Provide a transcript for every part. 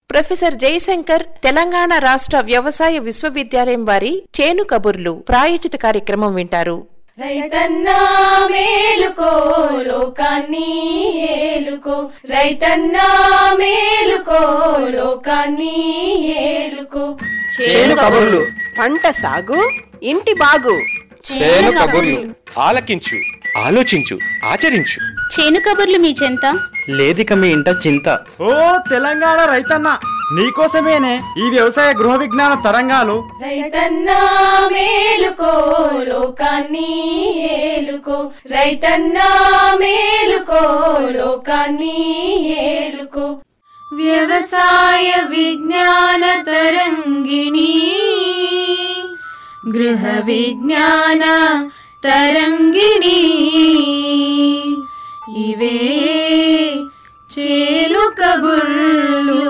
professor Jayashankar Telangana రాష్ట్ర వ్యవసాయ విశ్వవిద్యాలయం వారి చేను కబుర్లు ప్రాయోజిత కార్యక్రమం వింటారు రైతన్నా మేలుకో లోకాన్ని ఏలుకో రైతన్నా మేలుకో లోకాన్ని ఏలుకో చేను కబుర్లు పంట సాగు ఇంటి బాగు చేను కబుర్లు ఆలకించు ఆలోచించు ఆచరించు చేను కబుర్లు మీ చెంత లేదిక మీ ఇంట చింత ఓ తెలంగాణ రైతన్న నీకోసమేనే ఈ వ్యవసాయ గృహ విజ్ఞాన తరంగాలు రైతన్నా మేలుకో లోకాన్ని ఏలుకో రైతన్నా మేలుకో లోకాన్ని ఏలుకో వ్యవసాయ విజ్ఞాన తరంగిణి గృహ విజ్ఞాన తరంగిణి ఇవే చేలు కబుర్లు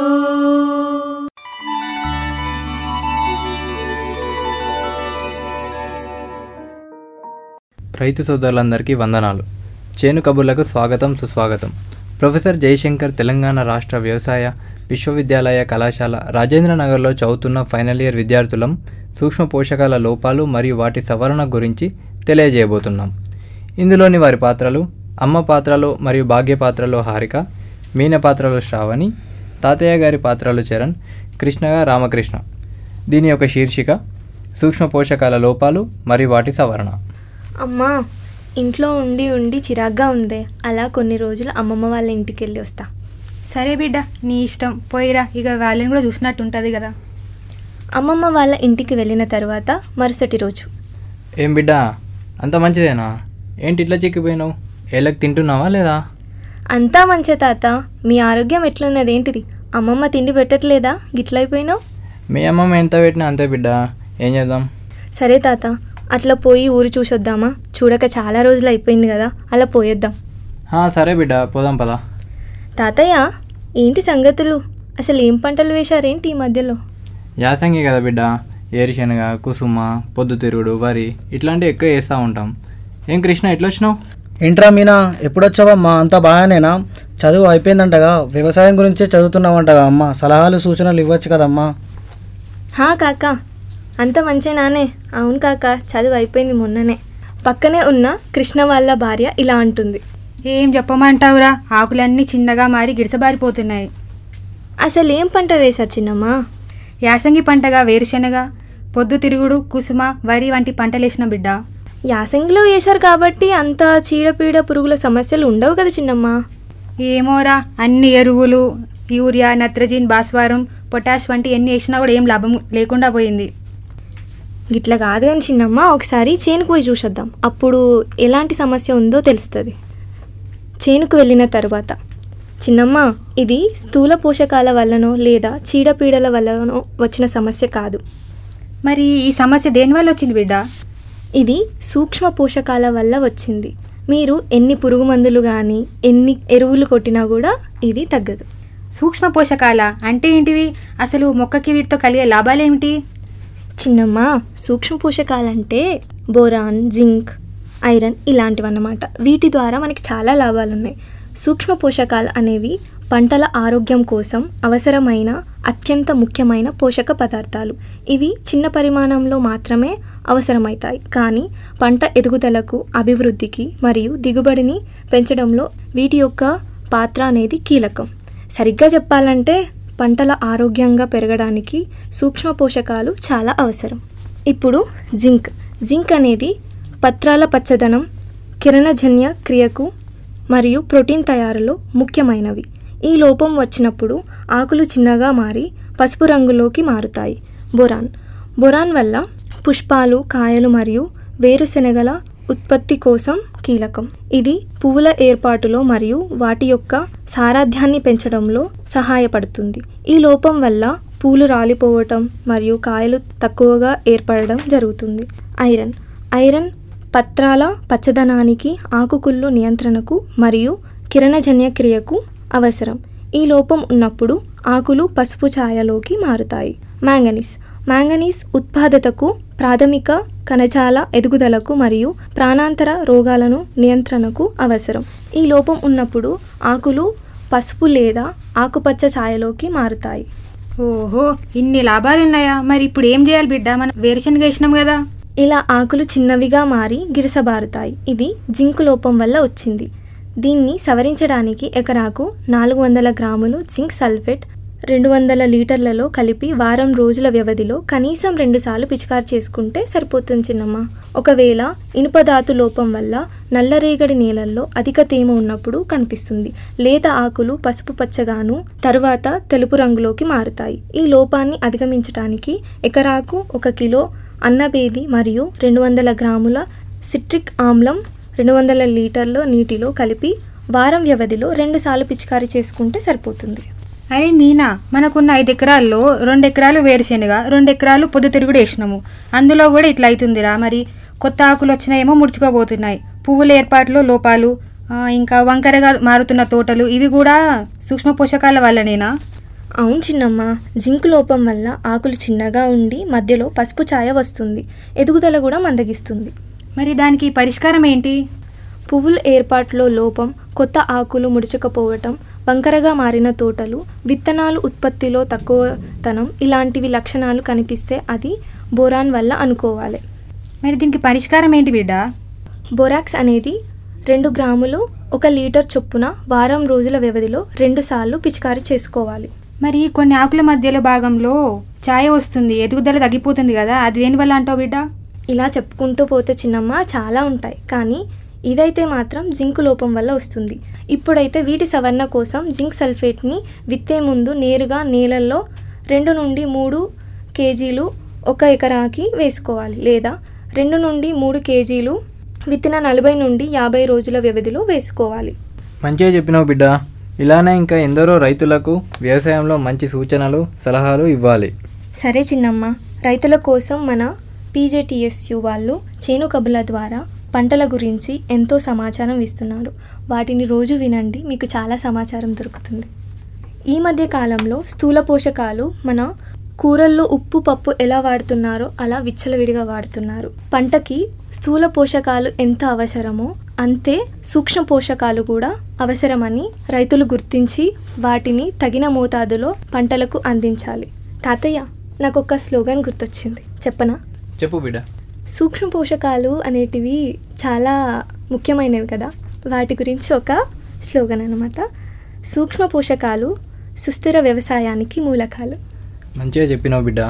రైతు సోదరులందరికీ వందనాలు చేను కబుర్లకు స్వాగతం సుస్వాగతం ప్రొఫెసర్ జయశంకర్ తెలంగాణ రాష్ట్ర వ్యవసాయ విశ్వవిద్యాలయ కళాశాల రాజేంద్ర నగర్లో చదువుతున్న ఫైనల్ ఇయర్ విద్యార్థులం సూక్ష్మ పోషకాల లోపాలు మరియు వాటి సవరణ గురించి తెలియజేయబోతున్నాం ఇందులోని వారి పాత్రలు అమ్మ పాత్రలో మరియు భాగ్య పాత్రలో హారిక మీన పాత్రలో శ్రావణి తాతయ్య గారి పాత్రలో చరణ్ కృష్ణగా రామకృష్ణ దీని యొక్క శీర్షిక సూక్ష్మ పోషకాల లోపాలు మరియు వాటి సవరణ అమ్మా ఇంట్లో ఉండి ఉండి చిరాగ్గా ఉంది అలా కొన్ని రోజులు అమ్మమ్మ వాళ్ళ ఇంటికి వెళ్ళి వస్తా సరే బిడ్డ నీ ఇష్టం పోయిరా ఇక వాళ్ళని కూడా చూసినట్టు ఉంటుంది కదా అమ్మమ్మ వాళ్ళ ఇంటికి వెళ్ళిన తర్వాత మరుసటి రోజు ఏం బిడ్డ అంత మంచిదేనా ఏంటి ఇట్లా చిక్కిపోయినావు ఏళ్ళకి తింటున్నావా లేదా అంతా మంచి తాత మీ ఆరోగ్యం ఎట్లున్నది ఏంటిది అమ్మమ్మ తిండి పెట్టట్లేదా గిట్లయిపోయినావు మీ అమ్మమ్మ ఎంత పెట్టినా అంతే బిడ్డ ఏం చేద్దాం సరే తాత అట్లా పోయి ఊరు చూసొద్దామా చూడక చాలా రోజులు అయిపోయింది కదా అలా పోయేద్దాం హా, సరే బిడ్డ పోదాం పదా తాతయ్య ఏంటి సంగతులు అసలు ఏం పంటలు వేశారేంటి ఈ మధ్యలో యాసంగి కదా బిడ్డ ఏరుశనగ కుసుమ పొద్దుతిరుగుడు వరి ఇట్లాంటివి ఎక్కువ వేస్తూ ఉంటాం ఏం కృష్ణ ఎట్లా వచ్చినావు ఏంట్రా మీనా ఎప్పుడొచ్చావమ్మా అంతా బాగానేనా చదువు అయిపోయిందంటగా వ్యవసాయం గురించే చదువుతున్నావంటగా అమ్మ సలహాలు సూచనలు ఇవ్వచ్చు కదమ్మా హా కాక అంత మంచేనానే అవును కాక చదువు అయిపోయింది మొన్ననే పక్కనే ఉన్న కృష్ణ వాళ్ళ భార్య ఇలా అంటుంది ఏం చెప్పమంటావురా ఆకులన్నీ చిన్నగా మారి గిడసబారిపోతున్నాయి అసలు ఏం పంట వేశారు చిన్నమ్మా యాసంగి పంటగా వేరుశెనగ పొద్దుతిరుగుడు కుసుమ వరి వంటి పంటలేసిన బిడ్డ యాసంగిలో వేశారు కాబట్టి అంత చీడపీడ పురుగుల సమస్యలు ఉండవు కదా చిన్నమ్మా ఏమోరా అన్ని ఎరువులు యూరియా నత్రజిన్ భాస్వరం పొటాష్ వంటి ఎన్ని వేసినా కూడా ఏం లాభం లేకుండా పోయింది గిట్ల కాదు కానీ చిన్నమ్మ ఒకసారి చేనుకు పోయి చూసొద్దాం అప్పుడు ఎలాంటి సమస్య ఉందో తెలుస్తుంది చేనుకు వెళ్ళిన తర్వాత చిన్నమ్మ ఇది స్థూల పోషకాల వల్లనో లేదా చీడపీడల వల్లనో వచ్చిన సమస్య కాదు మరి ఈ సమస్య దేనివల్ల వచ్చింది బిడ్డ ఇది సూక్ష్మ పోషకాల వల్ల వచ్చింది మీరు ఎన్ని పురుగు మందులు కానీ ఎన్ని ఎరువులు కొట్టినా కూడా ఇది తగ్గదు సూక్ష్మ పోషకాల అంటే ఏంటివి అసలు మొక్కకి వీటితో కలిగే లాభాలేమిటి చిన్నమ్మ సూక్ష్మ పోషకాలంటే బోరాన్ జింక్ ఐరన్ ఇలాంటివన్నమాట వీటి ద్వారా మనకి చాలా లాభాలు ఉన్నాయి సూక్ష్మ పోషకాలు అనేవి పంటల ఆరోగ్యం కోసం అవసరమైన అత్యంత ముఖ్యమైన పోషక పదార్థాలు ఇవి చిన్న పరిమాణంలో మాత్రమే అవసరమవుతాయి కానీ పంట ఎదుగుదలకు అభివృద్ధికి మరియు దిగుబడిని పెంచడంలో వీటి యొక్క పాత్ర అనేది కీలకం సరిగ్గా చెప్పాలంటే పంటల ఆరోగ్యంగా పెరగడానికి సూక్ష్మ పోషకాలు చాలా అవసరం ఇప్పుడు జింక్ జింక్ అనేది పత్రాల పచ్చదనం కిరణజన్య క్రియకు మరియు ప్రోటీన్ తయారులో ముఖ్యమైనవి ఈ లోపం వచ్చినప్పుడు ఆకులు చిన్నగా మారి పసుపు రంగులోకి మారుతాయి బొరాన్ బొరాన్ వల్ల పుష్పాలు కాయలు మరియు వేరుశెనగల ఉత్పత్తి కోసం కీలకం ఇది పువ్వుల ఏర్పాటులో మరియు వాటి యొక్క సారాధ్యాన్ని పెంచడంలో సహాయపడుతుంది ఈ లోపం వల్ల పూలు రాలిపోవటం మరియు కాయలు తక్కువగా ఏర్పడడం జరుగుతుంది ఐరన్ ఐరన్ పత్రాల పచ్చదనానికి ఆకుకుళ్ళు నియంత్రణకు మరియు కిరణజన్య క్రియకు అవసరం ఈ లోపం ఉన్నప్పుడు ఆకులు పసుపు ఛాయలోకి మారుతాయి మ్యాంగనీస్ మ్యాంగనీస్ ఉత్పాదతకు ప్రాథమిక కణజాల ఎదుగుదలకు మరియు ప్రాణాంతర రోగాలను నియంత్రణకు అవసరం ఈ లోపం ఉన్నప్పుడు ఆకులు పసుపు లేదా ఆకుపచ్చ ఛాయలోకి మారుతాయి ఓహో ఇన్ని లాభాలున్నాయా మరి ఇప్పుడు ఏం చేయాలి బిడ్డ మనం వేరుశనగ వేసినాం కదా ఇలా ఆకులు చిన్నవిగా మారి గిరసబారుతాయి ఇది జింక్ లోపం వల్ల వచ్చింది దీన్ని సవరించడానికి ఎకరాకు నాలుగు వందల గ్రాములు జింక్ సల్ఫేట్ రెండు వందల లీటర్లలో కలిపి వారం రోజుల వ్యవధిలో కనీసం రెండుసార్లు పిచికారి చేసుకుంటే సరిపోతుంది చిన్నమ్మ ఒకవేళ ఇనుపధాతు లోపం వల్ల నల్లరేగడి నేలల్లో అధిక తేమ ఉన్నప్పుడు కనిపిస్తుంది లేత ఆకులు పసుపు పచ్చగాను తరువాత తెలుపు రంగులోకి మారుతాయి ఈ లోపాన్ని అధిగమించడానికి ఎకరాకు ఒక కిలో అన్నబేది మరియు రెండు వందల గ్రాముల సిట్రిక్ ఆమ్లం రెండు వందల లీటర్ల నీటిలో కలిపి వారం వ్యవధిలో రెండుసార్లు పిచికారీ చేసుకుంటే సరిపోతుంది అరే మీనా మనకున్న ఐదు ఎకరాల్లో రెండు ఎకరాలు వేరుశనగ రెండు ఎకరాలు పొద్దుతిరుగుడు వేసినాము అందులో కూడా ఇట్లా అవుతుందిరా మరి కొత్త ఆకులు వచ్చినాయేమో ముడుచుకోబోతున్నాయి పువ్వుల ఏర్పాట్లో లోపాలు ఆ, ఇంకా వంకరగా మారుతున్న తోటలు ఇవి కూడా సూక్ష్మ పోషకాల వల్లనేనా అవును చిన్నమ్మ జింక్ లోపం వల్ల ఆకులు చిన్నగా ఉండి మధ్యలో పసుపు ఛాయ వస్తుంది ఎదుగుదల కూడా మందగిస్తుంది మరి దానికి పరిష్కారం ఏంటి పువ్వుల ఏర్పాటులో లోపం కొత్త ఆకులు ముడుచుకపోవటం వంకరగా మారిన తోటలు విత్తనాలు ఉత్పత్తిలో తక్కువతనం ఇలాంటివి లక్షణాలు కనిపిస్తే అది బోరాన్ వల్ల అనుకోవాలి మరి దీనికి పరిష్కారం ఏంటి బిడ్డ బొరాక్స్ అనేది రెండు గ్రాములు ఒక లీటర్ చొప్పున వారం రోజుల వ్యవధిలో రెండుసార్లు పిచికారీ చేసుకోవాలి మరి కొన్ని ఆకుల మధ్యలో భాగంలో ఛాయ వస్తుంది ఎదుగుదల తగ్గిపోతుంది కదా అది దేనివల్ల అంటావు బిడ్డ ఇలా చెప్పుకుంటూ పోతే చిన్నమ్మ చాలా ఉంటాయి కానీ ఇదైతే మాత్రం జింక్ లోపం వల్ల వస్తుంది ఇప్పుడైతే వీటి సవరణ కోసం జింక్ సల్ఫేట్ని విత్తే ముందు నేరుగా నేలల్లో రెండు నుండి మూడు కేజీలు ఒక ఎకరాకి వేసుకోవాలి లేదా రెండు నుండి మూడు కేజీలు విత్తిన నలభై నుండి యాభై రోజుల వ్యవధిలో వేసుకోవాలి మంచిగా చెప్పినావు బిడ్డ ఇలానే ఇంకా ఎందరో రైతులకు వ్యవసాయంలో మంచి సూచనలు సలహాలు ఇవ్వాలి సరే చిన్నమ్మ రైతుల కోసం మన పీజేటీఎస్యు వాళ్ళు చేను కబుల ద్వారా పంటల గురించి ఎంతో సమాచారం ఇస్తున్నారు వాటిని రోజు వినండి మీకు చాలా సమాచారం దొరుకుతుంది ఈ మధ్య కాలంలో స్థూల పోషకాలు మన కూరల్లో ఉప్పు పప్పు ఎలా వాడుతున్నారో అలా విచ్చలవిడిగా వాడుతున్నారు పంటకి స్థూల పోషకాలు ఎంత అవసరమో అంతే సూక్ష్మ పోషకాలు కూడా అవసరమని రైతులు గుర్తించి వాటిని తగిన మోతాదులో పంటలకు అందించాలి తాతయ్య నాకు ఒక స్లోగన్ గుర్తొచ్చింది చెప్పనా చెప్పు బిడ్డ సూక్ష్మ పోషకాలు అనేటివి చాలా ముఖ్యమైనవి కదా వాటి గురించి ఒక స్లోగన్ అనమాట సూక్ష్మ పోషకాలు సుస్థిర వ్యవసాయానికి మూలకాలు మంచిగా చెప్పినావు బిడ్డ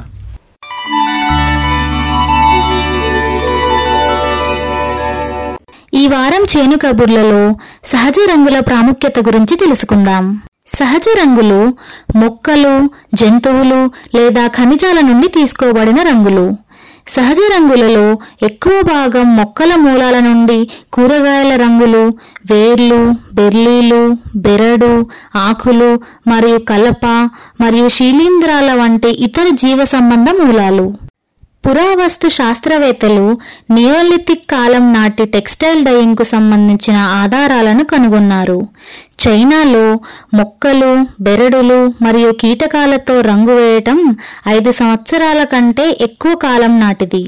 ఈ వారం చేను కబుర్లలో సహజ రంగుల ప్రాముఖ్యత గురించి తెలుసుకుందాం సహజ రంగులు మొక్కలు జంతువులు లేదా ఖనిజాల నుండి తీసుకోబడిన రంగులు సహజ రంగులలో ఎక్కువ భాగం మొక్కల మూలాల నుండి కూరగాయల రంగులు వేర్లు బెర్లీలు బెరడు ఆకులు మరియు కలప మరియు శీలీంధ్రాల వంటి ఇతర జీవ సంబంధ మూలాలు పురావస్తు శాస్త్రవేత్తలు నియోలిథిక్ కాలం నాటి టెక్స్టైల్ డయింగ్కు సంబంధించిన ఆధారాలను కనుగొన్నారు చైనాలో మొక్కలు బెరడులు మరియు కీటకాలతో రంగు వేయటం ఐదు సంవత్సరాల కంటే ఎక్కువ కాలం నాటిది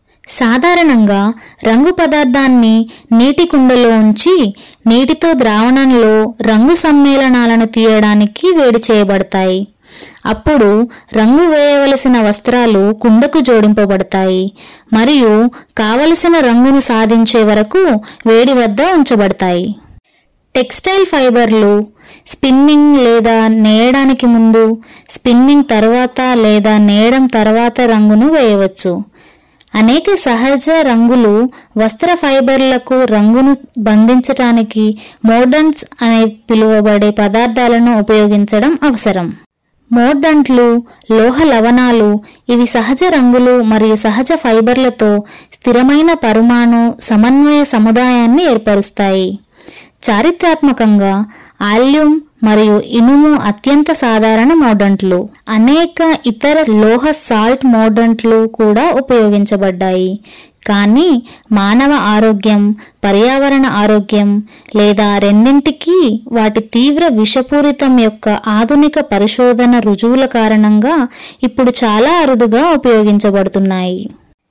సాధారణంగా రంగు పదార్థాన్ని నీటి కుండలో ఉంచి నీటితో ద్రావణంలో రంగు సమ్మేళనాలను తీయడానికి వేడి చేయబడతాయి అప్పుడు రంగు వేయవలసిన వస్త్రాలు కుండకు జోడింపబడతాయి మరియు కావలసిన రంగును సాధించే వరకు వేడి వద్ద ఉంచబడతాయి టెక్స్టైల్ ఫైబర్లు స్పిన్నింగ్ లేదా నేయడానికి ముందు స్పిన్నింగ్ తర్వాత లేదా నేయడం తర్వాత రంగును వేయవచ్చు అనేక సహజ రంగులు వస్త్ర ఫైబర్లకు రంగును బంధించటానికి మోర్డన్స్ అనే పిలువబడే పదార్థాలను ఉపయోగించడం అవసరం మోర్డంట్లు లోహ లవణాలు ఇవి సహజ రంగులు మరియు సహజ ఫైబర్లతో స్థిరమైన పరమాణు సమన్వయ సముదాయాన్ని ఏర్పరుస్తాయి చారిత్రాత్మకంగా ఆల్యూమ్ మరియు ఇనుము అత్యంత సాధారణ మోర్డంట్లు అనేక ఇతర లోహ సాల్ట్ మోర్డంట్లు కూడా ఉపయోగించబడ్డాయి కానీ మానవ ఆరోగ్యం పర్యావరణ ఆరోగ్యం లేదా రెండింటికి వాటి తీవ్ర విషపూరితం యొక్క ఆధునిక పరిశోధన రుజువుల కారణంగా ఇప్పుడు చాలా అరుదుగా ఉపయోగించబడుతున్నాయి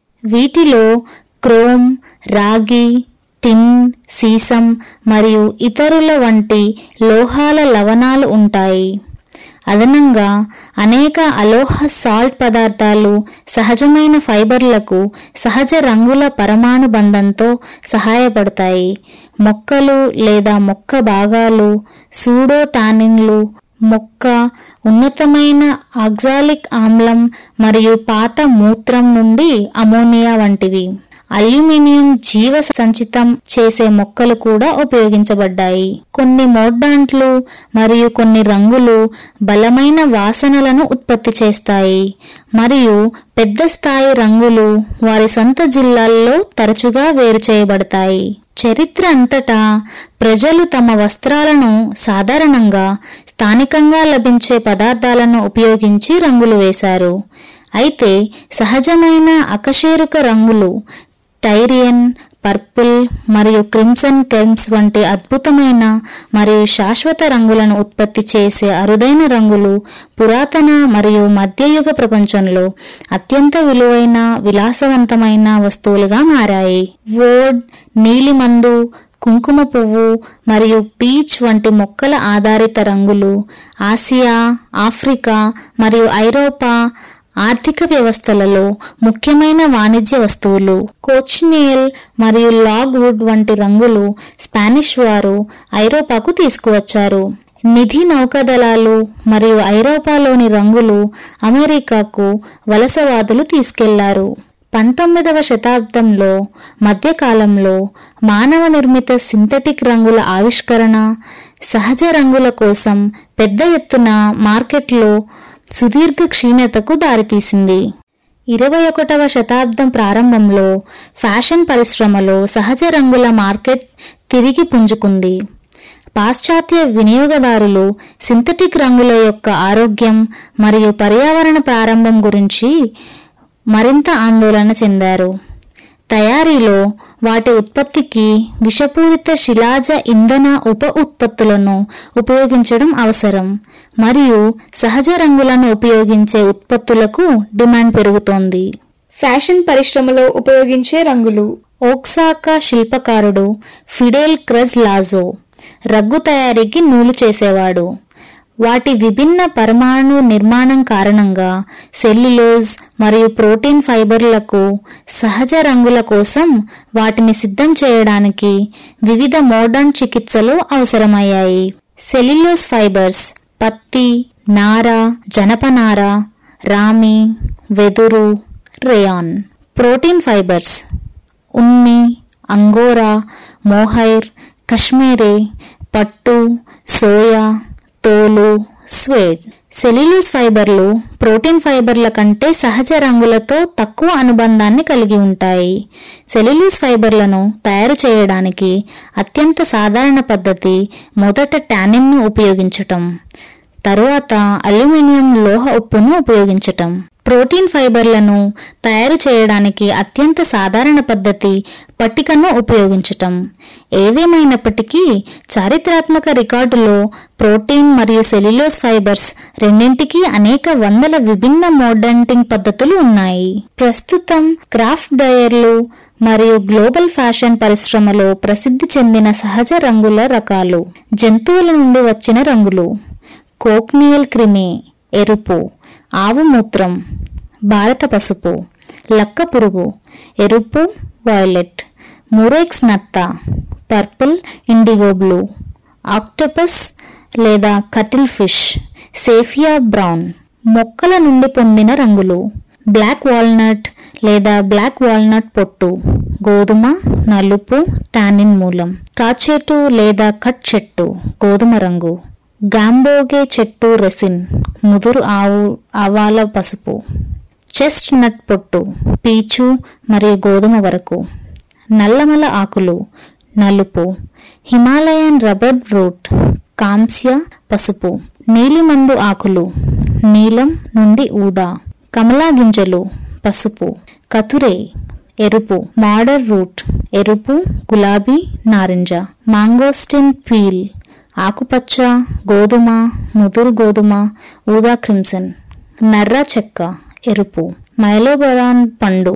వీటిలో క్రోమ్ రాగి టిన్ సీసం మరియు ఇతరుల వంటి లోహాల లవణాలు ఉంటాయి అదనంగా అనేక అలోహ సాల్ట్ పదార్థాలు సహజమైన ఫైబర్లకు సహజ రంగుల పరమాణు బంధంతో సహాయపడతాయి మొక్కలు లేదా మొక్క భాగాలు సూడో టానిన్లు మొక్క ఉన్నతమైన ఆక్సాలిక్ ఆమ్లం మరియు పాత మూత్రం నుండి అమోనియా వంటివి అల్యూమినియం జీవ సంచితం చేసే మొక్కలు కూడా ఉపయోగించబడ్డాయి కొన్ని మోడ్డాంట్లు మరియు కొన్ని రంగులు బలమైన వాసనలను ఉత్పత్తి చేస్తాయి మరియు పెద్ద స్థాయి రంగులు వారి సొంత జిల్లాల్లో తరచుగా వేరు చేయబడతాయి చరిత్ర అంతటా ప్రజలు తమ వస్త్రాలను సాధారణంగా స్థానికంగా లభించే పదార్థాలను ఉపయోగించి రంగులు వేశారు అయితే సహజమైన అకశేరుక రంగులు టైరియన్ పర్పుల్ మరియు క్రిమ్సన్ కెర్మ్స్ వంటి అద్భుతమైన మరియు శాశ్వత రంగులను ఉత్పత్తి చేసే అరుదైన రంగులు పురాతన మరియు మధ్యయుగ ప్రపంచంలో అత్యంత విలువైన విలాసవంతమైన వస్తువులుగా మారాయి వోడ్ నీలిమందు కుంకుమ పువ్వు మరియు పీచ్ వంటి మొక్కల ఆధారిత రంగులు ఆసియా ఆఫ్రికా మరియు ఐరోపా ఆర్థిక వ్యవస్థలలో ముఖ్యమైన వాణిజ్య వస్తువులు కోచ్నియల్ మరియు లాగ్ వుడ్ వంటి రంగులు స్పానిష్ వారు ఐరోపాకు తీసుకువచ్చారు నిధి నౌకాదళాలు మరియు ఐరోపాలోని రంగులు అమెరికాకు వలసవాదులు తీసుకెళ్లారు పంతొమ్మిదవ శతాబ్దంలో మధ్యకాలంలో మానవ నిర్మిత సింథటిక్ రంగుల ఆవిష్కరణ సహజ రంగుల కోసం పెద్ద ఎత్తున మార్కెట్లో సుదీర్ఘ క్షీణతకు దారితీసింది ఇరవై ఒకటవ శతాబ్దం ప్రారంభంలో ఫ్యాషన్ పరిశ్రమలో సహజ రంగుల మార్కెట్ తిరిగి పుంజుకుంది పాశ్చాత్య వినియోగదారులు సింథటిక్ రంగుల యొక్క ఆరోగ్యం మరియు పర్యావరణ ప్రారంభం గురించి మరింత ఆందోళన చెందారు తయారీలో వాటి ఉత్పత్తికి విషపూరిత శిలాజ ఇంధన ఉప ఉత్పత్తులను ఉపయోగించడం అవసరం మరియు సహజ రంగులను ఉపయోగించే ఉత్పత్తులకు డిమాండ్ పెరుగుతోంది ఫ్యాషన్ పరిశ్రమలో ఉపయోగించే రంగులు ఓక్సాకా శిల్పకారుడు ఫిడేల్ క్రజ్ లాజో రగ్గు తయారీకి నూలు చేసేవాడు వాటి విభిన్న పరమాణు నిర్మాణం కారణంగా సెల్యులోజ్ మరియు ప్రోటీన్ ఫైబర్లకు సహజ రంగుల కోసం వాటిని సిద్ధం చేయడానికి వివిధ మోడర్న్ చికిత్సలు అవసరమయ్యాయి సెల్యులోజ్ ఫైబర్స్ పత్తి నార జనపనార రామి వెదురు రేయాన్ ప్రోటీన్ ఫైబర్స్ ఉన్ని అంగోరా మోహైర్ కశ్మీరే పట్టు సోయా తోలు స్వేడ్ సెల్యులోజ్ ఫైబర్లు ప్రోటీన్ ఫైబర్ల కంటే సహజ రంగులతో తక్కువ అనుబంధాన్ని కలిగి ఉంటాయి సెల్యులోజ్ ఫైబర్లను తయారు చేయడానికి అత్యంత సాధారణ పద్ధతి మొదట టానిన్ను ఉపయోగించటం తరువాత అల్యూమినియం లోహ ఉప్పును ఉపయోగించటం ప్రోటీన్ ఫైబర్లను తయారు చేయడానికి అత్యంత సాధారణ పద్ధతి పట్టికను ఉపయోగించటం ఏదేమైనప్పటికీ చారిత్రాత్మక రికార్డులో ప్రోటీన్ మరియు సెల్యులోజ్ ఫైబర్స్ రెండింటికి అనేక వందల విభిన్న మోడెంటింగ్ పద్ధతులు ఉన్నాయి ప్రస్తుతం క్రాఫ్ట్ డయర్లు మరియు గ్లోబల్ ఫ్యాషన్ పరిశ్రమలో ప్రసిద్ధి చెందిన సహజ రంగుల రకాలు జంతువుల నుండి వచ్చిన రంగులు కోక్నియల్ క్రిమి ఎరుపు ఆవు మూత్రం భారత పసుపు లక్క పురుగు ఎరుపు వైలెట్ మురెక్స్ నత్త పర్పుల్ ఇండిగో బ్లూ ఆక్టోపస్ లేదా కటిల్ ఫిష్ సేఫియా బ్రౌన్ మొక్కల నుండి పొందిన రంగులు బ్లాక్ వాల్నట్ లేదా బ్లాక్ వాల్నట్ పొట్టు గోధుమ నలుపు టానిన్ మూలం కాచేటు లేదా కట్ చెట్టు గోధుమ రంగు గాంబోగే చెట్టు రెసిన్ ముదురు ఆవు ఆవాల పసుపు చెస్ట్ నట్ పొట్టు పీచు మరియు గోధుమ వరకు నల్లమల ఆకులు నలుపు హిమాలయన్ రబ్బర్ రూట్ కాంస్య పసుపు నీలిమందు ఆకులు నీలం నుండి ఊదా కమలా గింజలు పసుపు కతురే ఎరుపు మాడర్ రూట్ ఎరుపు గులాబీ నారింజ మాంగోస్టిన్ పీల్ ఆకుపచ్చ గోధుమ ముదురు గోధుమ ఊదా క్రిమ్సన్ నర్ర చెక్క ఎరుపు మైలోబరాన్ పండు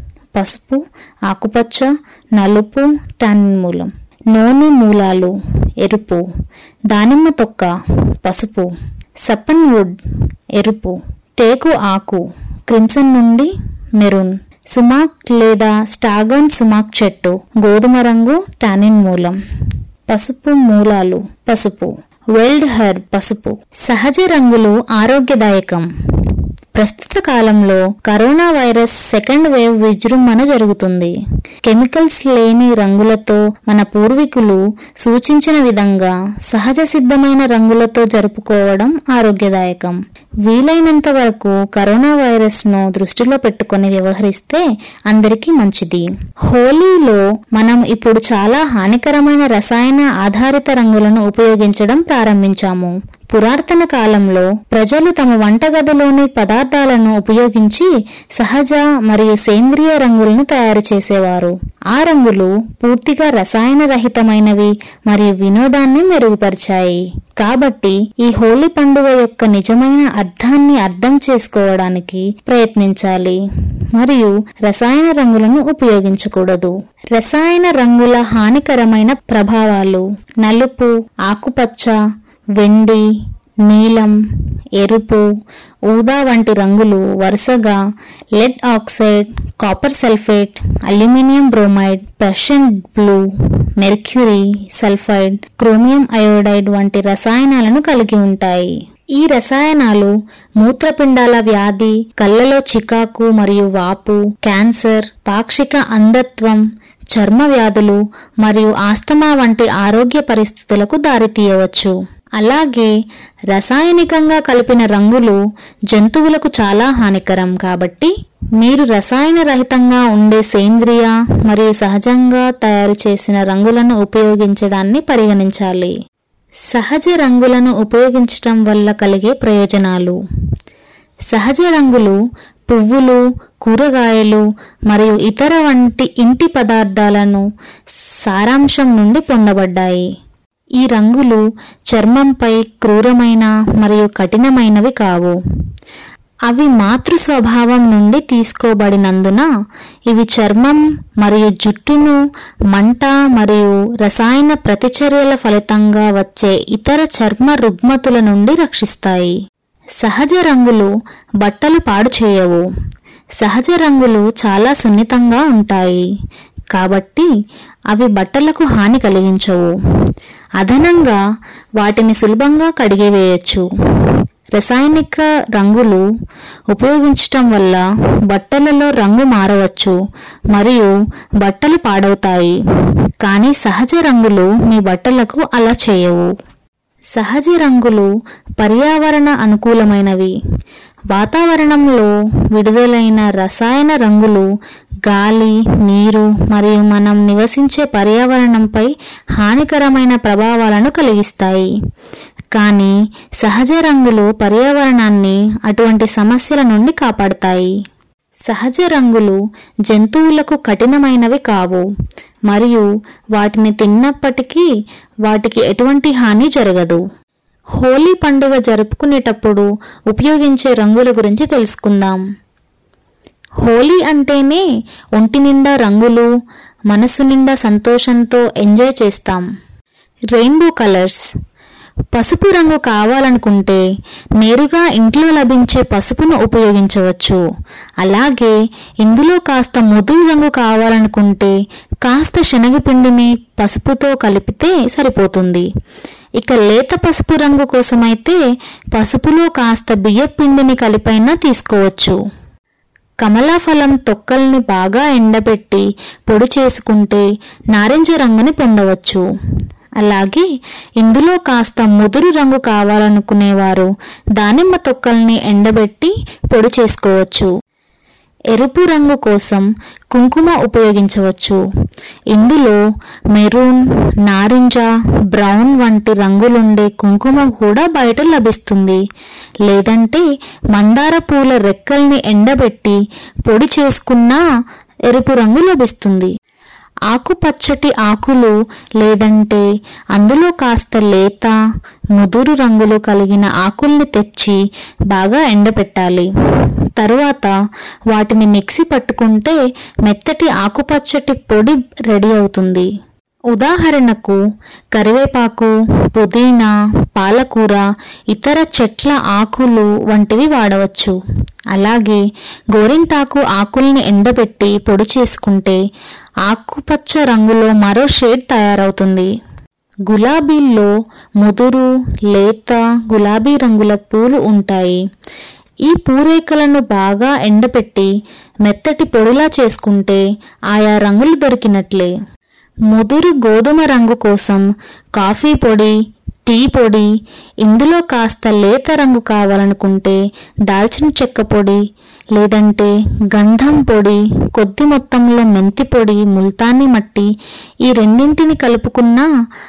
పసుపు ఆకుపచ్చ నలుపు టానిన్ మూలం నూనె మూలాలు ఎరుపు దానిమ్మ తొక్క పసుపు సప్పన్ వుడ్ ఎరుపు టేకు ఆకు క్రిమ్సన్ నుండి మెరూన్ సుమాక్ లేదా స్టాగన్ సుమాక్ చెట్టు గోధుమ రంగు టానిన్ మూలం పసుపు మూలాలు పసుపు వెల్డ్ హెర్ పసుపు సహజ రంగులు ఆరోగ్యదాయకం ప్రస్తుత కాలంలో కరోనా వైరస్ సెకండ్ వేవ్ విజృంభణ జరుగుతుంది కెమికల్స్ లేని రంగులతో మన పూర్వీకులు సూచించిన విధంగా సహజ సిద్ధమైన రంగులతో జరుపుకోవడం ఆరోగ్యదాయకం వీలైనంత వరకు కరోనా వైరస్ ను దృష్టిలో పెట్టుకొని వ్యవహరిస్తే అందరికీ మంచిది హోలీలో మనం ఇప్పుడు చాలా హానికరమైన రసాయన ఆధారిత రంగులను ఉపయోగించడం ప్రారంభించాము పురాతన కాలంలో ప్రజలు తమ వంటగదిలోని పదార్థాలను ఉపయోగించి సహజ మరియు సేంద్రియ రంగులను తయారు చేసేవారు ఆ రంగులు పూర్తిగా రసాయన రహితమైనవి మరియు వినోదాన్ని మెరుగుపరిచాయి కాబట్టి ఈ హోలీ పండుగ యొక్క నిజమైన అర్థాన్ని అర్థం చేసుకోవడానికి ప్రయత్నించాలి మరియు రసాయన రంగులను ఉపయోగించకూడదు రసాయన రంగుల హానికరమైన ప్రభావాలు నలుపు ఆకుపచ్చ వెండి నీలం ఎరుపు ఊదా వంటి రంగులు వరుసగా lead oxide copper sulphate aluminium bromide Persian blue mercury sulphide chromium iodide వంటి రసాయనాలను కలిగి ఉంటాయి ఈ రసాయనాలు మూత్రపిండాల వ్యాధి కళ్ళలో చికాకు మరియు వాపు క్యాన్సర్ పాక్షిక అంధత్వం చర్మ వ్యాధులు మరియు ఆస్తమా వంటి ఆరోగ్య పరిస్థితులకు దారితీయవచ్చు అలాగే రసాయనికంగా కలిపిన రంగులు జంతువులకు చాలా హానికరం కాబట్టి మీరు రసాయన రహితంగా ఉండే సేంద్రియ మరియు సహజంగా తయారు చేసిన రంగులను ఉపయోగించడాన్ని పరిగణించాలి సహజ రంగులను ఉపయోగించటం వల్ల కలిగే ప్రయోజనాలు సహజ రంగులు పువ్వులు కూరగాయలు మరియు ఇతర వంటి ఇంటి పదార్థాలను సారాంశం నుండి పొందబడ్డాయి ఈ రంగులు చర్మంపై క్రూరమైన మరియు కఠినమైనవి కావు అవి మాతృ స్వభావం నుండి తీసుకోబడినందున ఇవి చర్మం మరియు జుట్టును మంట మరియు రసాయన ప్రతిచర్యల ఫలితంగా వచ్చే ఇతర చర్మ రుగ్మతుల నుండి రక్షిస్తాయి సహజ రంగులు బట్టలు పాడు చేయవు సహజ రంగులు చాలా సున్నితంగా ఉంటాయి కాబట్టి అవి బట్టలకు హాని కలిగించవు అదనంగా వాటిని సులభంగా కడిగివేయచ్చు రసాయనిక రంగులు ఉపయోగించటం వల్ల బట్టలలో రంగు మారవచ్చు మరియు బట్టలు పాడవుతాయి కానీ సహజ రంగులు మీ బట్టలకు అలా చేయవు సహజ రంగులు పర్యావరణ అనుకూలమైనవి వాతావరణంలో విడుదలైన రసాయన రంగులు గాలి నీరు మరియు మనం నివసించే పర్యావరణంపై హానికరమైన ప్రభావాలను కలిగిస్తాయి కానీ సహజ రంగులు పర్యావరణాన్ని అటువంటి సమస్యల నుండి కాపాడతాయి సహజ రంగులు జంతువులకు కఠినమైనవి కావు మరియు వాటిని తిన్నప్పటికీ వాటికి ఎటువంటి హాని జరగదు హోలీ పండుగ జరుపుకునేటప్పుడు ఉపయోగించే రంగుల గురించి తెలుసుకుందాం హోలీ అంటేనే ఒంటి నిండా రంగులు మనసు నిండా సంతోషంతో ఎంజాయ్ చేస్తాం రెయిన్బో కలర్స్ పసుపు రంగు కావాలనుకుంటే నేరుగా ఇంట్లో లభించే పసుపును ఉపయోగించవచ్చు అలాగే ఇందులో కాస్త ముదురు రంగు కావాలనుకుంటే కాస్త శనగపిండిని పసుపుతో కలిపితే సరిపోతుంది ఇక లేత పసుపు రంగు కోసమైతే పసుపులో కాస్త బియ్యపిండిని కలిపైనా తీసుకోవచ్చు కమలాఫలం తొక్కల్ని బాగా ఎండబెట్టి పొడి చేసుకుంటే నారింజ రంగుని పొందవచ్చు అలాగే ఇందులో కాస్త ముదురు రంగు కావాలనుకునేవారు దానిమ్మ తొక్కల్ని ఎండబెట్టి పొడి చేసుకోవచ్చు ఎరుపు రంగు కోసం కుంకుమ ఉపయోగించవచ్చు ఇందులో మెరూన్ నారింజ బ్రౌన్ వంటి రంగులుండే కుంకుమ కూడా బయట లభిస్తుంది లేదంటే మందార పూల రెక్కల్ని ఎండబెట్టి పొడి చేసుకున్నా ఎరుపు రంగు లభిస్తుంది ఆకుపచ్చటి ఆకులు లేదంటే అందులో కాస్త లేత ముదురు రంగులు కలిగిన ఆకుల్ని తెచ్చి బాగా ఎండబెట్టాలి తరువాత వాటిని మిక్సీ పట్టుకుంటే మెత్తటి ఆకుపచ్చటి పొడి రెడీ అవుతుంది ఉదాహరణకు కరివేపాకు పుదీనా పాలకూర ఇతర చెట్ల ఆకులు వంటివి వాడవచ్చు అలాగే గోరింటాకు ఆకుల్ని ఎండబెట్టి పొడి చేసుకుంటే ఆకుపచ్చ రంగులో మరో షేడ్ తయారవుతుంది గులాబీల్లో ముదురు లేత గులాబీ రంగుల పూలు ఉంటాయి ఈ పూరేకలను బాగా ఎండపెట్టి మెత్తటి పొడిలా చేసుకుంటే ఆయా రంగులు దొరికినట్లే ముదురు గోధుమ రంగు కోసం కాఫీ పొడి టీ పొడి ఇందులో కాస్త లేత రంగు కావాలనుకుంటే దాల్చిన చెక్క పొడి లేదంటే గంధం పొడి కొద్ది మొత్తంలో మెంతి పొడి ముల్తానీ మట్టి ఈ రెండింటిని కలుపుకున్న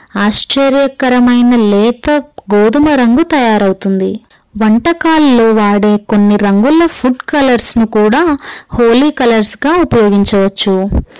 ఆశ్చర్యకరమైన లేత గోధుమ రంగు తయారవుతుంది వంటకాల్లో వాడే కొన్ని రంగుల ఫుడ్ కలర్స్ను కూడా హోలీ కలర్స్గా ఉపయోగించవచ్చు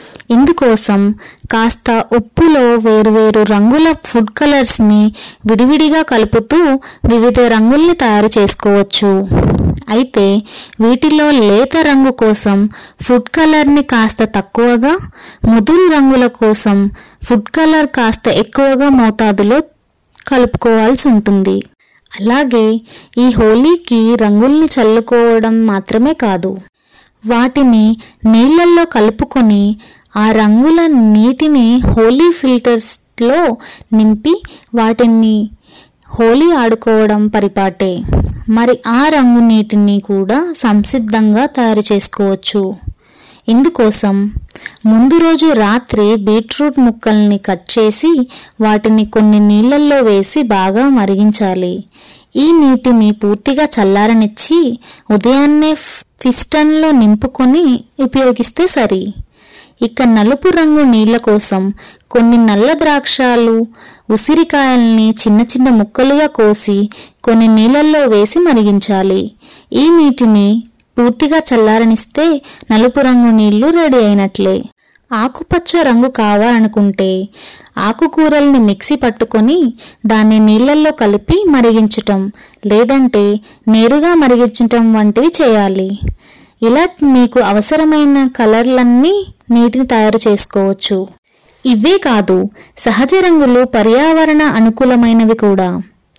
ఇందుకోసం కాస్త ఉప్పులో వేరువేరు రంగుల ఫుడ్ కలర్స్ని విడివిడిగా కలుపుతూ వివిధ రంగుల్ని తయారు చేసుకోవచ్చు అయితే వీటిలో లేత రంగు కోసం ఫుడ్ కలర్ని కాస్త తక్కువగా ముదురు రంగుల కోసం ఫుడ్ కలర్ కాస్త ఎక్కువగా మోతాదులో కలుపుకోవాల్సి ఉంటుంది అలాగే ఈ హోలీకి రంగుల్ని చల్లుకోవడం మాత్రమే కాదు వాటిని నీళ్ళల్లో కలుపుకొని ఆ రంగుల నీటిని హోలీ ఫిల్టర్స్లో నింపి వాటిని హోలీ ఆడుకోవడం పరిపాటే మరి ఆ రంగు నీటిని కూడా సంసిద్ధంగా తయారు చేసుకోవచ్చు ఇందుకోసం ముందు రోజు రాత్రి బీట్రూట్ ముక్కల్ని కట్ చేసి వాటిని కొన్ని నీళ్ళల్లో వేసి బాగా మరిగించాలి ఈ నీటిని పూర్తిగా చల్లారనిచ్చి ఉదయాన్నే ఫిస్టన్లో నింపుకొని ఉపయోగిస్తే సరి ఇక నలుపు రంగు నీళ్ల కోసం కొన్ని నల్ల ద్రాక్షాలు ఉసిరికాయల్ని చిన్న చిన్న ముక్కలుగా కోసి కొన్ని నీళ్ళల్లో వేసి మరిగించాలి ఈ నీటిని పూర్తిగా చల్లారనిస్తే నలుపు రంగు నీళ్లు రెడీ అయినట్లే ఆకుపచ్చ రంగు కావాలనుకుంటే ఆకుకూరల్ని మిక్సీ పట్టుకొని దాన్ని నీళ్ళల్లో కలిపి మరిగించటం లేదంటే నేరుగా మరిగించటం వంటివి చేయాలి ఇలా మీకు అవసరమైన కలర్లన్నీ నీటిని తయారు చేసుకోవచ్చు ఇవే కాదు సహజ రంగులు పర్యావరణ అనుకూలమైనవి కూడా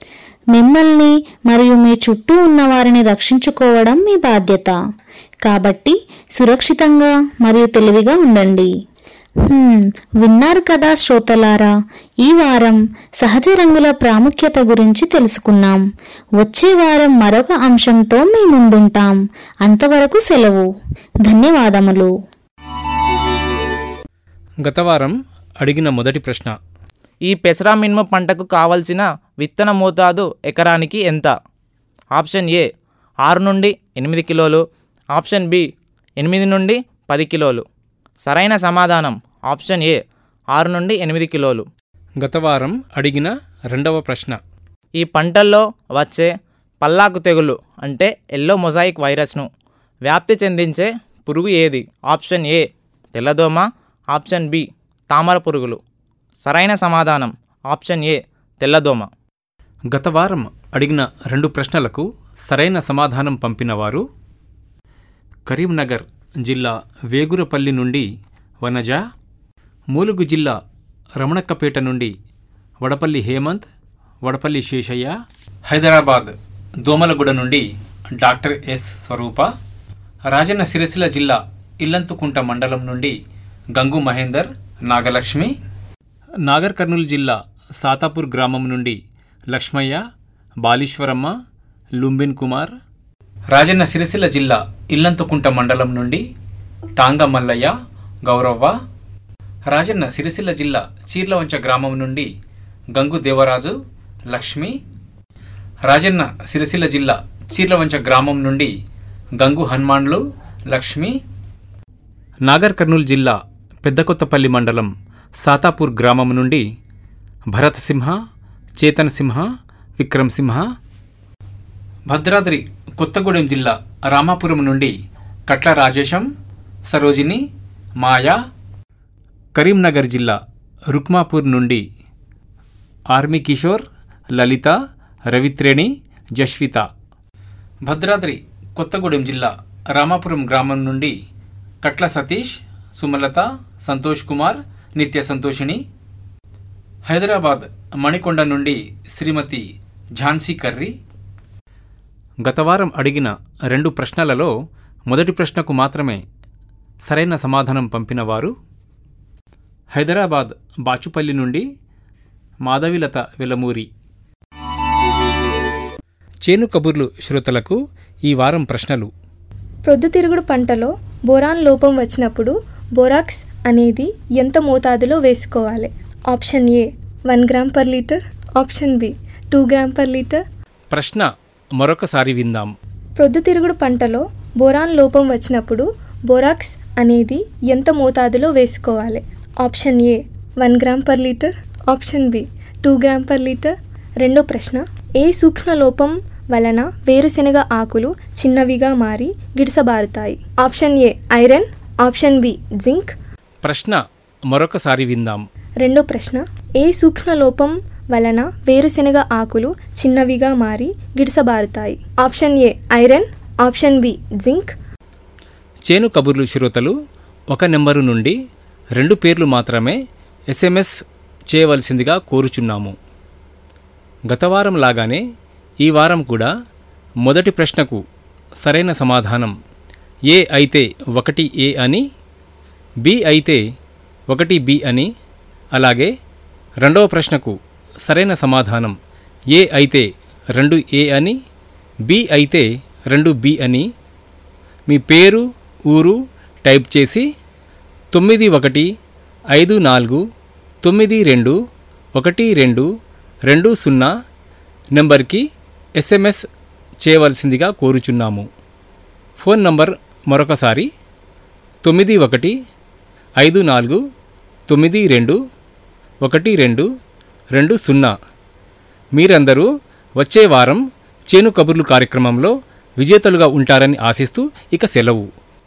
మిమ్మల్ని మరియు మీ చుట్టూ ఉన్న వారిని రక్షించుకోవడం మీ బాధ్యత కాబట్టి సురక్షితంగా మరియు తెలివిగా ఉండండి హ్మ్, విన్నారు కదా శ్రోతలారా ఈ వారం సహజ రంగుల ప్రాముఖ్యత గురించి తెలుసుకున్నాం వచ్చే వారం మరొక అంశంతో మీ ముందుంటాం అంతవరకు సెలవు ధన్యవాదములు గత వారం అడిగిన మొదటి ప్రశ్న ఈ పెసరా మినుము పంటకు కావలసిన విత్తన మోతాదు ఎకరానికి ఎంత ఆప్షన్ ఏ ఆరు నుండి ఎనిమిది కిలోలు ఆప్షన్ బి ఎనిమిది నుండి పది కిలోలు సరైన సమాధానం ఆప్షన్ ఏ ఆరు నుండి ఎనిమిది కిలోలు గత వారం అడిగిన రెండవ ప్రశ్న ఈ పంటల్లో వచ్చే పల్లాకు తెగులు అంటే ఎల్లో మొజాయిక్ వైరస్ను వ్యాప్తి చెందించే పురుగు ఏది ఆప్షన్ ఏ తెల్లదోమ ఆప్షన్ బి తామర పురుగులు సరైన సమాధానం ఆప్షన్ ఏ తెల్లదోమ గత వారం అడిగిన రెండు ప్రశ్నలకు సరైన సమాధానం పంపిన వారు కరీంనగర్ జిల్లా వేగురపల్లి నుండి వనజ మూలుగు జిల్లా రమణక్కపేట నుండి వడపల్లి హేమంత్ వడపల్లి శేషయ్య హైదరాబాద్ దోమలగూడ నుండి డాక్టర్ ఎస్ స్వరూప రాజన్న సిరిసిల్ల జిల్లా ఇల్లంతుకుంట మండలం నుండి గంగు మహేందర్ నాగలక్ష్మి నాగర్ కర్నూలు జిల్లా సాతాపూర్ గ్రామం నుండి లక్ష్మయ్య బాలీశ్వరమ్మ లుంబిన్ కుమార్ రాజన్న సిరిసిల్ల జిల్లా ఇల్లంతుకుంట మండలం నుండి టాంగ మల్లయ్య గౌరవ్వ రాజన్న సిరిసిల్ల జిల్లా చీర్లవంచ గ్రామం నుండి గంగు దేవరాజు లక్ష్మి రాజన్న సిరిసిల్ల జిల్లా చీర్లవంచ గ్రామం నుండి గంగు హనుమాన్లు లక్ష్మి నాగర్ కర్నూలు జిల్లా పెద్దకొత్తపల్లి మండలం సాతాపూర్ గ్రామం నుండి భరత్ సింహ చేతన్ సింహ విక్రమ్ సింహ భద్రాద్రి కొత్తగూడెం జిల్లా రామాపురం నుండి కట్ల రాజేశం సరోజిని మాయా కరీంనగర్ జిల్లా రుక్మాపూర్ నుండి ఆర్మీ కిషోర్ లలిత రవిత్రేణి జస్విత భద్రాద్రి కొత్తగూడెం జిల్లా రామాపురం గ్రామం నుండి కట్ల సతీష్ సుమలత సంతోష్ కుమార్ నిత్య సంతోషిణి హైదరాబాద్ మణికొండ నుండి శ్రీమతి ఝాన్సీ కర్రీ గత వారం అడిగిన రెండు ప్రశ్నలలో మొదటి ప్రశ్నకు మాత్రమే సరైన సమాధానం పంపిన వారు హైదరాబాద్ బాచుపల్లి నుండి మాధవిలత వెలమూరి చేను కబుర్లు శ్రోతలకు ఈ వారం ప్రశ్నలు ప్రొద్దుతిరుగుడు పంటలో బోరాన్ లోపం వచ్చినప్పుడు బోరాక్స్ అనేది ఎంత మోతాదులో వేసుకోవాలి option A one gram per litre option B two gram per litre ప్రశ్న మరొకసారి విందాం ప్రొద్దుతిరుగుడు పంటలో బోరాన్ లోపం వచ్చినప్పుడు బోరాక్స్ అనేది ఎంత మోతాదులో వేసుకోవాలి option A one gram per litre option B two gram per litre రెండో ప్రశ్న ఏ సూక్ష్మ లోపం వలన వేరుశెనగ ఆకులు చిన్నవిగా మారి గిడసబారుతాయి option A iron option B zinc ప్రశ్న మరొకసారి విందాం రెండో ప్రశ్న ఏ సూక్ష్మ లోపం వలన వేరుశెనగ ఆకులు చిన్నవిగా మారి గిడసబారుతాయి option A iron option B zinc చేను కబుర్లు శ్రోతలు ఒక నెంబరు నుండి రెండు పేర్లు మాత్రమే ఎస్ఎంఎస్ చేయవలసిందిగా కోరుచున్నాము గత వారం లాగానే ఈ వారం కూడా మొదటి ప్రశ్నకు సరైన సమాధానం ఏ అయితే ఒకటి ఏ అని బి అయితే ఒకటి బి అని అలాగే రెండవ ప్రశ్నకు సరైన సమాధానం ఏ అయితే రెండు ఏ అని బి అయితే రెండు బి అని మీ పేరు ఊరు టైప్ చేసి తొమ్మిది ఒకటి ఐదు నాలుగు తొమ్మిది రెండు ఒకటి రెండు రెండు సున్నా నెంబర్కి ఎస్ఎంఎస్ చేయవలసిందిగా కోరుచున్నాము ఫోన్ నంబర్ మరొకసారి తొమ్మిది ఒకటి ఐదు నాలుగు తొమ్మిది రెండు ఒకటి రెండు రెండు సున్నా మీరందరూ వచ్చే వారం చేను కబుర్లు కార్యక్రమంలో విజేతలుగా ఉంటారని ఆశిస్తూ ఇక సెలవు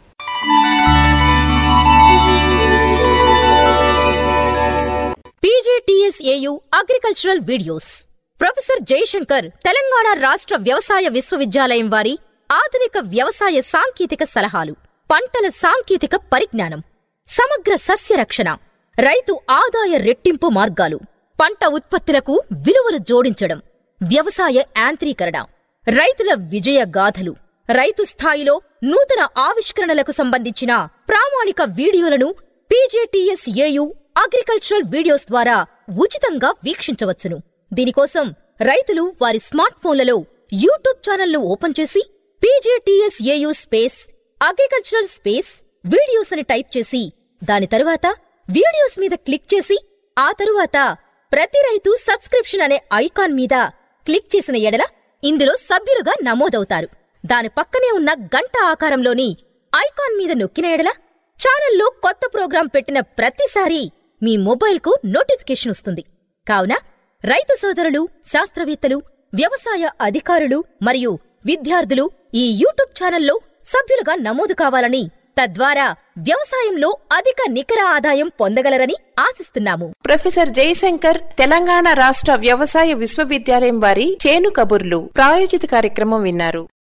PJTSAU agricultural videos professor Jayashankar Telangana రాష్ట్ర వ్యవసాయ విశ్వవిద్యాలయం వారి ఆధునిక వ్యవసాయ సాంకేతిక సలహాలు పంటల సాంకేతిక పరిజ్ఞానం సమగ్ర సస్య రక్షణ రైతు ఆదాయ రెట్టింపు మార్గాలు పంట ఉత్పత్తులకు విలువలు జోడించడం వ్యవసాయ యాంత్రీకరణ రైతుల విజయ గాథలు రైతు స్థాయిలో నూతన ఆవిష్కరణలకు సంబంధించిన ప్రామాణిక వీడియోలను పీజేటీఎస్ఏయు అగ్రికల్చరల్ వీడియోస్ ద్వారా ఉచితంగా వీక్షించవచ్చును దీనికోసం రైతులు వారి స్మార్ట్ ఫోన్లలో యూట్యూబ్ ఛానల్ను ఓపెన్ చేసి PJTSAU space agricultural space videos అని టైప్ చేసి దాని తరువాత వీడియోస్ మీద క్లిక్ చేసి ఆ తరువాత ప్రతి రైతు సబ్స్క్రిప్షన్ అనే ఐకాన్ మీద క్లిక్ చేసిన ఎడల ఇందులో సభ్యులుగా నమోదవుతారు దాని పక్కనే ఉన్న గంట ఆకారంలోని ఐకాన్ మీద నొక్కిన ఎడల ఛానల్లో కొత్త ప్రోగ్రాం పెట్టిన ప్రతిసారి మీ మొబైల్కు నోటిఫికేషన్ వస్తుంది కావున రైతు సోదరులు శాస్త్రవేత్తలు వ్యవసాయ అధికారులు మరియు విద్యార్థులు ఈ యూట్యూబ్ ఛానల్లో సభ్యులుగా నమోదు కావాలని తద్వారా వ్యవసాయంలో అధిక నికర ఆదాయం పొందగలరని ఆశిస్తున్నాము ప్రొఫెసర్ జయశంకర్ తెలంగాణ రాష్ట్ర వ్యవసాయ విశ్వవిద్యాలయం వారి చేను కబుర్లు ప్రాయోజిత కార్యక్రమం విన్నారు